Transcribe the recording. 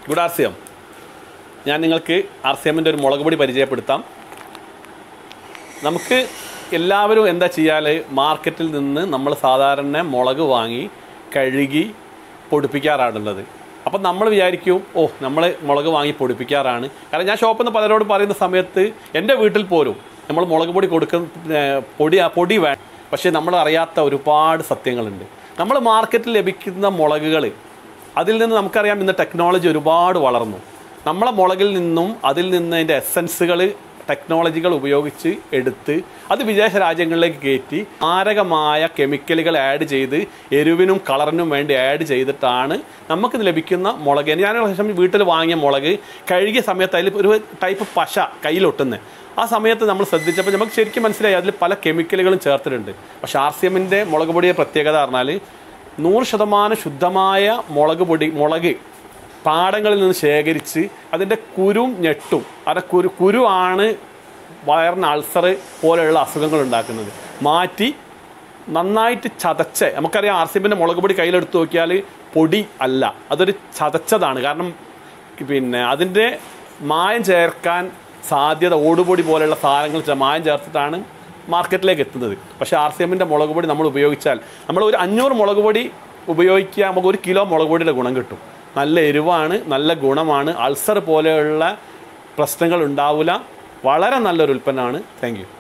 good R C M ഞാൻ നിങ്ങൾക്ക് R C എമ്മിൻ്റെ ഒരു മുളക് പൊടി പരിചയപ്പെടുത്താം നമുക്ക് എല്ലാവരും എന്താ ചെയ്യാൽ മാർക്കറ്റിൽ നിന്ന് നമ്മൾ സാധാരണ മുളക് വാങ്ങി കഴുകി പൊടിപ്പിക്കാറാണുള്ളത് അപ്പം നമ്മൾ വിചാരിക്കും ഓ നമ്മൾ മുളക് വാങ്ങി പൊടിപ്പിക്കാറാണ് കാരണം ഞാൻ ഷോപ്പിൽ നിന്ന് പലരോട് പറയുന്ന സമയത്ത് എൻ്റെ വീട്ടിൽ പോലും നമ്മൾ മുളക് പൊടി കൊടുക്കുന്ന ഏർ, പൊടി പൊടി വേ പക്ഷേ നമ്മൾ അറിയാത്ത ഒരുപാട് സത്യങ്ങളുണ്ട് നമ്മൾ മാർക്കറ്റിൽ ലഭിക്കുന്ന മുളകുകൾ അതിൽ നിന്ന് നമുക്കറിയാം ഇന്ന് ടെക്നോളജി ഒരുപാട് വളർന്നു നമ്മളെ മുളകിൽ നിന്നും അതിൽ നിന്ന് അതിൻ്റെ എസൻസുകൾ ടെക്നോളജികൾ ഉപയോഗിച്ച് എടുത്ത് അത് വിദേശ രാജ്യങ്ങളിലേക്ക് കയറ്റി മാരകമായ കെമിക്കലുകൾ ആഡ് ചെയ്ത് എരിവിനും കളറിനും വേണ്ടി ആഡ് ചെയ്തിട്ടാണ് നമുക്ക് ഇത് ലഭിക്കുന്ന മുളക് ഞാൻ ഒരു പ്രാവശ്യം വീട്ടിൽ വാങ്ങിയ മുളക് കഴുകിയ സമയത്ത് അതിൽ ഒരു ടൈപ്പ് പശ കയ്യിലൊട്ടുന്നത് ആ സമയത്ത് നമ്മൾ ശ്രദ്ധിച്ചപ്പോൾ നമുക്ക് ശരിക്കും മനസ്സിലായി അതിൽ പല കെമിക്കലുകളും ചേർത്തിട്ടുണ്ട് പക്ഷേ ആർ സി എമ്മിൻ്റെ മുളക് പൊടിയുടെ പ്രത്യേകത പറഞ്ഞാൽ നൂറ് ശതമാനം ശുദ്ധമായ മുളക് പൊടി മുളക് പാടങ്ങളിൽ നിന്ന് ശേഖരിച്ച് അതിൻ്റെ കുരും ഞെട്ടും അത് കുരു കുരു ആണ് വയറിന് അൾസർ പോലെയുള്ള അസുഖങ്ങൾ ഉണ്ടാക്കുന്നത് മാറ്റി നന്നായിട്ട് ചതച്ച് നമുക്കറിയാം ആർ സി എമ്മിൻ്റെ മുളക് പൊടി കയ്യിലെടുത്ത് നോക്കിയാൽ പൊടി അല്ല അതൊരു ചതച്ചതാണ് കാരണം പിന്നെ അതിൻ്റെ മായം ചേർക്കാൻ സാധ്യത ഓടുപൊടി പോലെയുള്ള സാധനങ്ങൾ ചെ- മായം ചേർത്തിട്ടാണ് മാർക്കറ്റിലേക്ക് എത്തുന്നത് പക്ഷേ ആർ സി എമ്മിൻ്റെ മുളക് പൊടി നമ്മൾ ഉപയോഗിച്ചാൽ നമ്മൾ ഒരു അഞ്ഞൂറ് മുളക് പൊടി ഉപയോഗിക്കുക നമുക്ക് ഒരു കിലോ മുളക് പൊടിയുടെ ഗുണം കിട്ടും നല്ല എരിവാണ് നല്ല ഗുണമാണ് അൾസർ പോലെയുള്ള പ്രശ്നങ്ങൾ ഉണ്ടാവില്ല വളരെ നല്ലൊരു ഉൽപ്പന്നമാണ് താങ്ക് യു